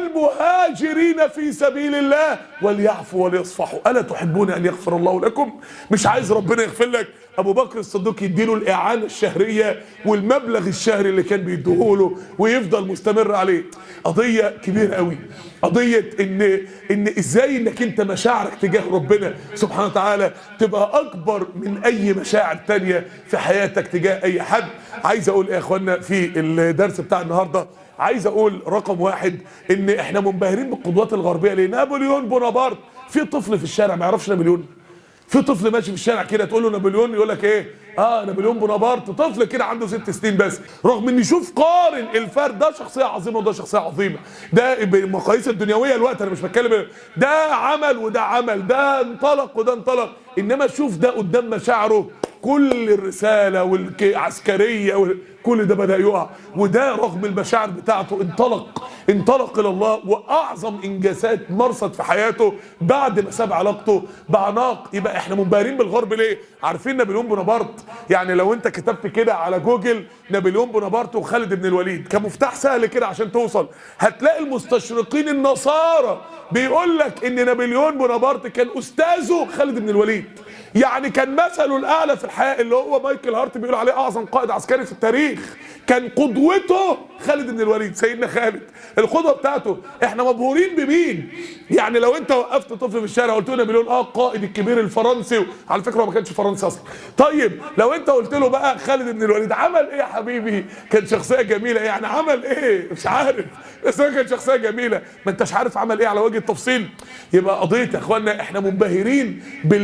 والمهاجرين في سبيل الله وليعفوا وليصفحوا الا تحبون ان يغفر الله لكم مش عايز ربنا يغفر لك ابو بكر الصديق يديله الاعانه الشهريه والمبلغ الشهري اللي كان بيديهوله ويفضل مستمر عليه قضيه كبيره قوي قضيه ان ان ازاي انك انت مشاعرك تجاه ربنا سبحانه وتعالى تبقى اكبر من اي مشاعر تانية في حياتك تجاه اي حد عايز اقول ايه يا اخوانا في الدرس بتاع النهارده عايز اقول رقم واحد ان احنا منبهرين بالقدوات الغربيه ليه نابليون بونابرت في طفل في الشارع ما يعرفش نابليون في طفل ماشي في الشارع كده تقول له نابليون يقول لك ايه اه نابليون بونابرت طفل كده عنده ست سنين بس رغم ان شوف قارن الفرد ده شخصيه عظيمه وده شخصيه عظيمه ده بالمقاييس الدنيويه الوقت انا مش بتكلم ده عمل وده عمل ده انطلق وده انطلق انما شوف ده قدام مشاعره كل الرساله والعسكريه كل ده بدا يقع وده رغم المشاعر بتاعته انطلق انطلق الى الله واعظم انجازات مارست في حياته بعد ما ساب علاقته بعناق يبقى احنا منبهرين بالغرب ليه عارفين نابليون بونابرت يعني لو انت كتبت كده على جوجل نابليون بونابرت وخالد بن الوليد كمفتاح سهل كده عشان توصل هتلاقي المستشرقين النصارى بيقول لك ان نابليون بونابرت كان استاذه خالد بن الوليد يعني كان مثله الاعلى في الحياه اللي هو مايكل هارت بيقول عليه اعظم قائد عسكري في التاريخ كان قدوته خالد بن الوليد سيدنا خالد القدوه بتاعته احنا مبهورين بمين يعني لو انت وقفت طفل في الشارع قلت له نابليون اه القائد الكبير الفرنسي على فكره هو ما كانش فرنسي اصلا طيب لو انت قلت له بقى خالد بن الوليد عمل ايه يا حبيبي كان شخصيه جميله يعني عمل ايه مش عارف بس هو كان شخصيه جميله ما انتش عارف عمل ايه على وجه التفصيل يبقى قضيه يا اخوانا احنا منبهرين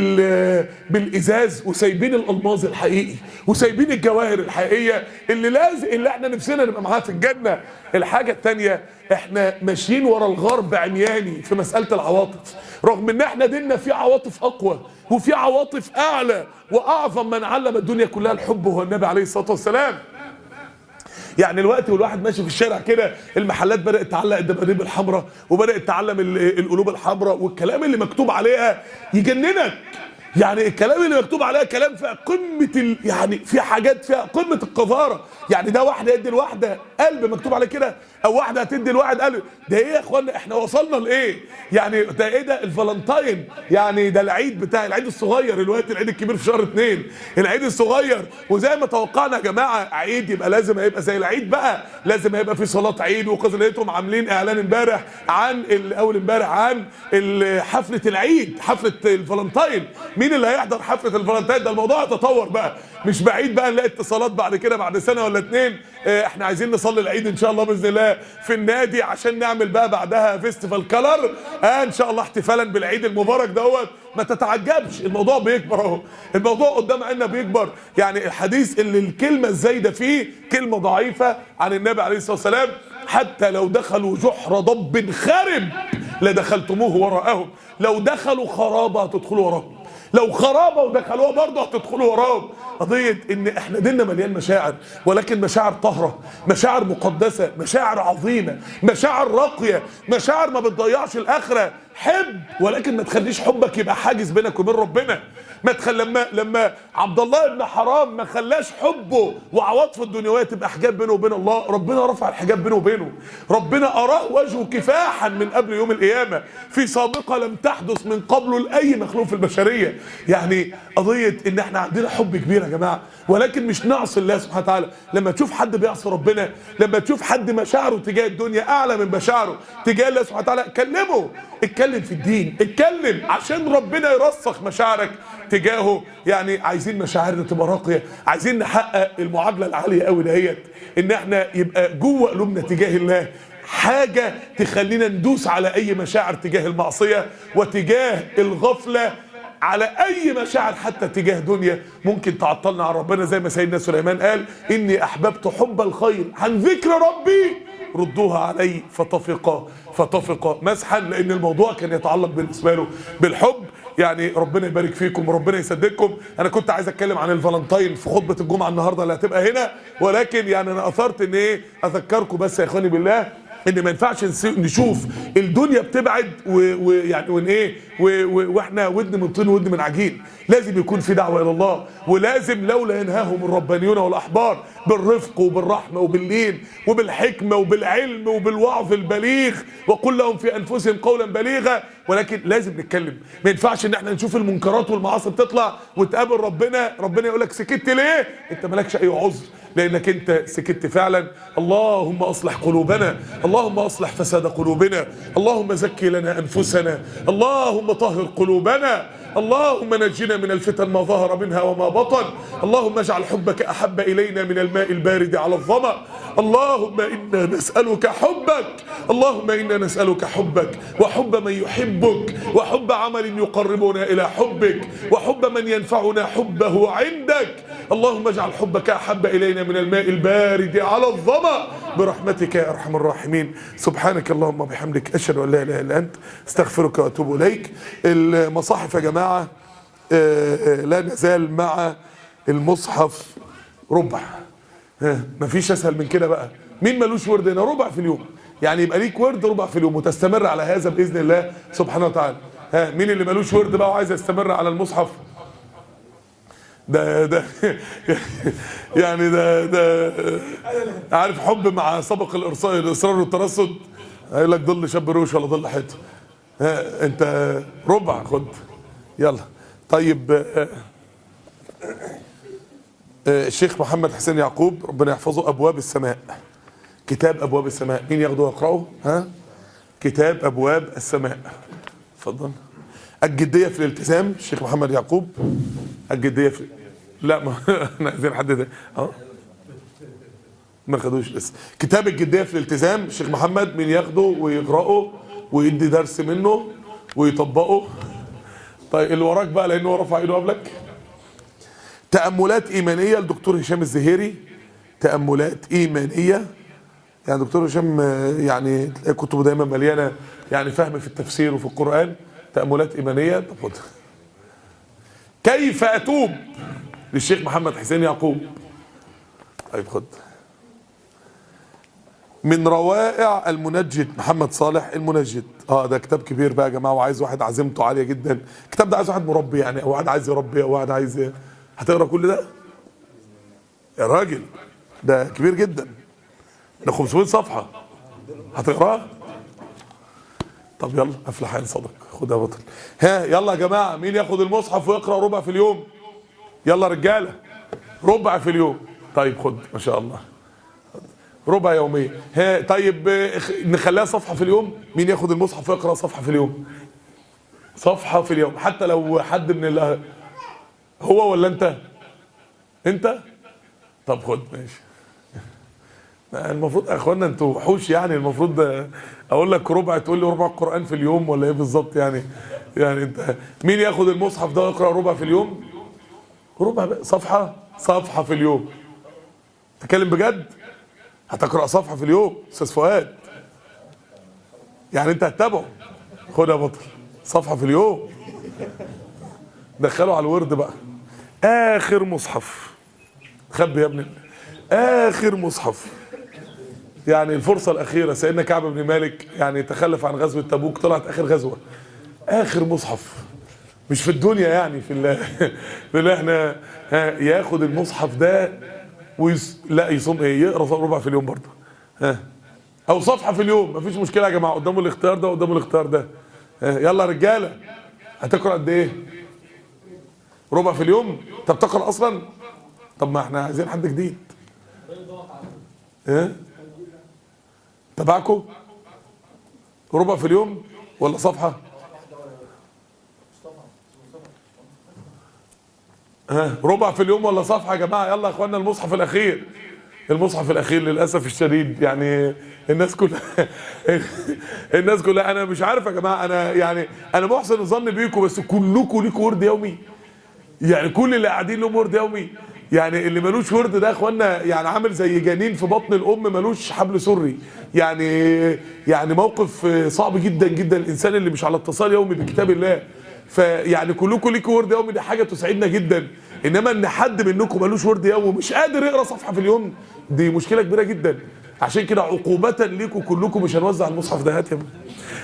بال بالازاز وسايبين الالماظ الحقيقي وسايبين الجواهر الحقيقيه اللي لازم اللي احنا نفسنا نبقى معاها في الجنه الحاجه الثانيه احنا ماشيين ورا الغرب عمياني في مساله العواطف رغم ان احنا ديننا فيه عواطف اقوى وفي عواطف اعلى واعظم من علم الدنيا كلها الحب هو النبي عليه الصلاه والسلام يعني الوقت والواحد ماشي في الشارع كده المحلات بدات تعلق الدباديب الحمراء وبدات تعلم القلوب الحمراء والكلام اللي مكتوب عليها يجننك يعني الكلام اللي مكتوب عليها كلام في قمه ال... يعني في حاجات فيها قمه القذاره يعني ده واحده يدي الواحده قلب مكتوب عليه كده او واحده هتدي الواحد قلب ده ايه يا اخوانا احنا وصلنا لايه يعني ده ايه ده الفالنتاين يعني ده العيد بتاع العيد الصغير الوقت العيد الكبير في شهر اتنين العيد الصغير وزي ما توقعنا يا جماعه عيد يبقى لازم هيبقى زي العيد بقى لازم هيبقى في صلاه عيد وقد لقيتهم عاملين اعلان امبارح عن اول امبارح عن حفله العيد حفله الفالنتاين مين اللي هيحضر حفله الفالنتاين ده الموضوع يتطور بقى مش بعيد بقى نلاقي اتصالات بعد كده بعد سنه ولا اتنين اه احنا عايزين نصلي العيد ان شاء الله باذن الله في النادي عشان نعمل بقى بعدها فيستيفال كلر اه ان شاء الله احتفالا بالعيد المبارك دوت ما تتعجبش الموضوع بيكبر اهو الموضوع قدام عيننا بيكبر يعني الحديث اللي الكلمه الزايده فيه كلمه ضعيفه عن النبي عليه الصلاه والسلام حتى لو دخلوا جحر ضب خرب لدخلتموه وراءهم لو دخلوا خرابه هتدخلوا وراهم لو خرابه ودخلوها برضه هتدخلوا وراهم قضيه ان احنا ديننا مليان مشاعر ولكن مشاعر طاهره مشاعر مقدسه مشاعر عظيمه مشاعر راقيه مشاعر ما بتضيعش الاخره حب ولكن ما تخليش حبك يبقى حاجز بينك وبين ربنا ما تخل لما لما عبد الله بن حرام ما خلاش حبه وعواطفه الدنيويه تبقى حجاب بينه وبين الله ربنا رفع الحجاب بينه وبينه ربنا اراه وجهه كفاحا من قبل يوم القيامه في سابقه لم تحدث من قبله لاي مخلوق في البشريه يعني قضيه ان احنا عندنا حب كبير يا جماعه ولكن مش نعصي الله سبحانه وتعالى لما تشوف حد بيعصي ربنا لما تشوف حد مشاعره تجاه الدنيا اعلى من مشاعره تجاه الله سبحانه وتعالى كلمه اتكلم في الدين اتكلم عشان ربنا يرسخ مشاعرك تجاهه يعني عايزين مشاعرنا تبقى راقيه عايزين نحقق المعادله العاليه قوي دهيت ان احنا يبقى جوه قلوبنا تجاه الله حاجه تخلينا ندوس على اي مشاعر تجاه المعصيه وتجاه الغفله على اي مشاعر حتى تجاه دنيا ممكن تعطلنا عن ربنا زي ما سيدنا سليمان قال اني احببت حب الخير عن ذكر ربي ردوها علي فتفق فتفق مسحا لان الموضوع كان يتعلق بالنسبه له بالحب يعني ربنا يبارك فيكم وربنا يسددكم انا كنت عايز اتكلم عن الفالنتاين في خطبه الجمعه النهارده اللي هتبقى هنا ولكن يعني انا اثرت ان ايه اذكركم بس يا اخواني بالله ان ما ينفعش نس- نشوف الدنيا بتبعد و- ويعني ون ايه و- و- واحنا ودن من طين ودن من عجين لازم يكون في دعوه الى الله ولازم لولا ينهاهم الربانيون والاحبار بالرفق وبالرحمه وباللين وبالحكمه وبالعلم وبالوعظ البليغ وقل لهم في انفسهم قولا بليغا ولكن لازم نتكلم ما ينفعش ان احنا نشوف المنكرات والمعاصي بتطلع وتقابل ربنا ربنا يقول لك سكت ليه انت مالكش اي عذر لانك انت سكت فعلا اللهم اصلح قلوبنا اللهم اصلح فساد قلوبنا اللهم زكي لنا انفسنا اللهم طهر قلوبنا اللهم نجنا من الفتن ما ظهر منها وما بطن اللهم اجعل حبك احب الينا من الماء البارد على الظما اللهم انا نسالك حبك اللهم انا نسالك حبك وحب من يحبك وحب عمل يقربنا الى حبك وحب من ينفعنا حبه عندك اللهم اجعل حبك احب الينا من الماء البارد على الظما برحمتك يا ارحم الراحمين سبحانك اللهم وبحمدك اشهد ان لا اله الا انت استغفرك واتوب اليك المصاحف يا جماعه آه، آه، لا نزال مع المصحف ربع ها، مفيش اسهل من كده بقى مين ملوش ورد هنا ربع في اليوم يعني يبقى ليك ورد ربع في اليوم وتستمر على هذا باذن الله سبحانه وتعالى ها مين اللي ملوش ورد بقى وعايز يستمر على المصحف ده ده يعني ده ده عارف حب مع سبق الارصاد الاصرار والترصد هيقول لك ظل شاب روش ولا ظل حيطه ها انت ربع خد يلا طيب آه، آه، الشيخ محمد حسين يعقوب ربنا يحفظه ابواب السماء كتاب ابواب السماء مين ياخده ويقراه ها كتاب ابواب السماء اتفضل الجديه في الالتزام الشيخ محمد يعقوب الجديه في لا ما احنا عايزين حد ده اه ما خدوش لسه كتاب الجديه في الالتزام الشيخ محمد مين ياخده ويقراه ويدي درس منه ويطبقه طيب اللي وراك بقى لانه هو رفع ايده قبلك تأملات إيمانية لدكتور هشام الزهيري تأملات إيمانية يعني دكتور هشام آه، يعني تلاقي كتبه دايما مليانة يعني فهم في التفسير وفي القرآن تأملات إيمانية طب خد كيف أتوب للشيخ محمد حسين يعقوب طيب خد من روائع المنجد محمد صالح المنجد اه ده كتاب كبير بقى يا جماعه وعايز واحد عزيمته عاليه جدا الكتاب ده عايز واحد مربي يعني او واحد عايز يربي او واحد عايز ي- هتقرا كل ده يا راجل ده كبير جدا ده 500 صفحه هتقراه طب يلا افلح عين صدق خد يا بطل ها يلا يا جماعه مين ياخد المصحف ويقرا ربع في اليوم يلا رجاله ربع في اليوم طيب خد ما شاء الله ربع يوميا ها طيب آه، خ- نخليها صفحه في اليوم مين ياخد المصحف ويقرا صفحه في اليوم صفحه في اليوم حتى لو حد من الله هو ولا انت انت طب خد ماشي المفروض يا اخوانا انتوا وحوش يعني المفروض آه، اقول لك ربع تقول لي ربع القران في اليوم ولا ايه بالظبط يعني يعني انت مين ياخد المصحف ده ويقرا ربع في اليوم ربع بقى، صفحه صفحه في اليوم تتكلم بجد هتقرا صفحه في اليوم استاذ فؤاد يعني انت هتتابعه خد يا بطل صفحه في اليوم دخله على الورد بقى اخر مصحف خبي يا ابني اخر مصحف يعني الفرصه الاخيره سيدنا كعب بن مالك يعني تخلف عن غزوه تبوك طلعت اخر غزوه اخر مصحف مش في الدنيا يعني في الله في الله احنا ها ياخد المصحف ده ويس... لا يصوم ايه يقرا ربع في اليوم برضه ها او صفحه في اليوم مفيش مشكله يا جماعه قدامه الاختيار ده قدامه الاختيار ده ها يلا يا رجاله هتقرا قد ايه ربع في اليوم طب تقرا اصلا طب ما احنا عايزين حد جديد ايه تبعكم ربع في اليوم ولا صفحه ها ربع في اليوم ولا صفحه يا جماعه يلا يا اخوانا المصحف الاخير المصحف الاخير للاسف الشديد يعني الناس كلها الناس كلها انا مش عارف يا جماعه انا يعني انا محسن الظن بيكم بس كلكم ليكم ورد يومي يعني كل اللي قاعدين لهم ورد يومي يعني اللي ملوش ورد ده يا اخوانا يعني عامل زي جنين في بطن الام ملوش حبل سري يعني يعني موقف صعب جدا جدا الانسان اللي مش على اتصال يومي بكتاب الله فيعني كلكم ليكم ورد يومي دي حاجه تسعدنا جدا انما ان حد منكم ملوش ورد يومي ومش قادر يقرا صفحه في اليوم دي مشكله كبيره جدا عشان كده عقوبه ليكم كلكم مش هنوزع المصحف ده هات يا ابني.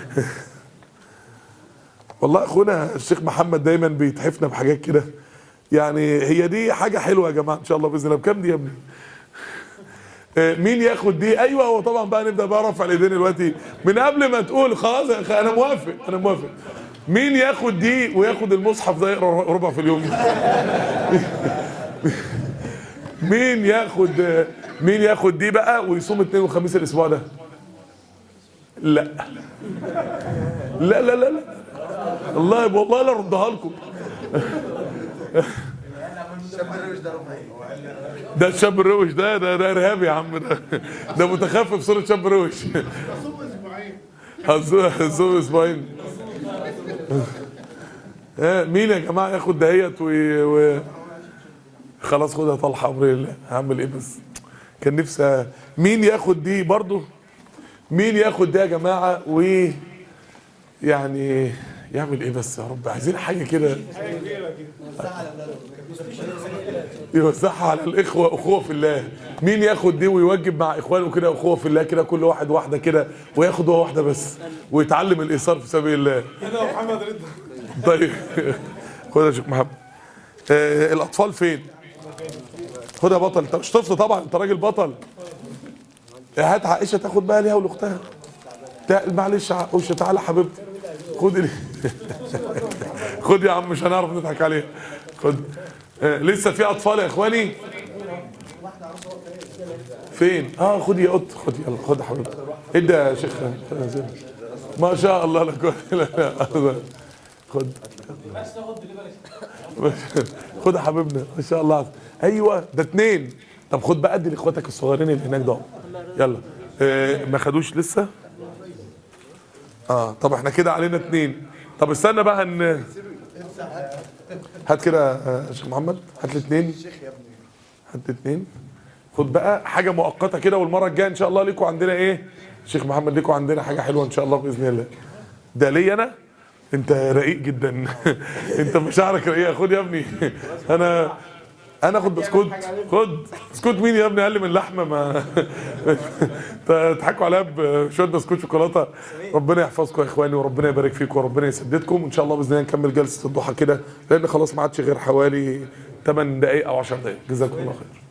والله اخونا الشيخ محمد دايما بيتحفنا بحاجات كده يعني هي دي حاجه حلوه يا جماعه ان شاء الله باذن الله بكام دي يا ابني آه، مين ياخد دي ايوه هو طبعا بقى نبدا بقى رفع الايدين دلوقتي من قبل ما تقول خلاص يا أخي، انا موافق انا موافق مين ياخد دي وياخد المصحف ده يقرا ربع في اليوم مين ياخد مين ياخد دي بقى ويصوم اثنين وخميس الاسبوع ده لا لا لا لا, لا. الله والله لا ردها لكم ده الشاب الروش ده ده ده ارهابي يا عم ده ده متخفف صوره شاب روش هزوم اسبوعين آه، مين يا جماعه ياخد دهيت و... و... خلاص خدها طلحه امر الله هعمل ايه بس كان نفسي مين ياخد دي برضو مين ياخد دي يا جماعه و يعني يعمل ايه بس يا رب عايزين حاجه كده يوزعها على الاخوه اخوه في الله مين ياخد دي ويوجب مع اخوانه كده اخوه في الله كده كل واحد واحده كده وياخد هو واحده بس ويتعلم الايثار في سبيل الله كده محمد رضا طيب خد يا شيخ محمد آه الاطفال فين خد يا بطل انت مش طفل طبعا انت راجل بطل هات عائشه تاخد بقى ليها ولاختها لا معلش عائشه تعالى حبيبتي خد ال- خد يا عم مش هنعرف نضحك عليها خد آه لسه في اطفال يا اخواني فين اه خد يا قط خد يلا خد يا حبيبتي ادي يا شيخ ما شاء الله لا قوه الا بالله خد خد يا حبيبنا ما شاء الله ايوه ده اتنين طب خد بقى ادي لاخواتك الصغيرين اللي هناك دول يلا آه ما خدوش لسه اه طب احنا كده علينا اتنين طب استنى بقى ان هات كده آه، يا شيخ محمد هات لي اتنين هات لي اتنين خد بقى حاجه مؤقته كده والمره الجايه ان شاء الله ليكوا عندنا ايه شيخ محمد ليكوا عندنا حاجه حلوه ان شاء الله باذن الله ده ليا انا انت رقيق جدا انت مشاعرك رقيقه خد يا ابني انا انا اخد بسكوت خد بسكوت مين يا ابني اقل من اللحمه ما تضحكوا عليا بشويه بسكوت شوكولاته ربنا يحفظكم يا اخواني وربنا يبارك فيكم وربنا يسددكم وان شاء الله باذن الله نكمل جلسه الضحى كده لان خلاص ما عادش غير حوالي 8 دقائق او 10 دقائق جزاكم الله خير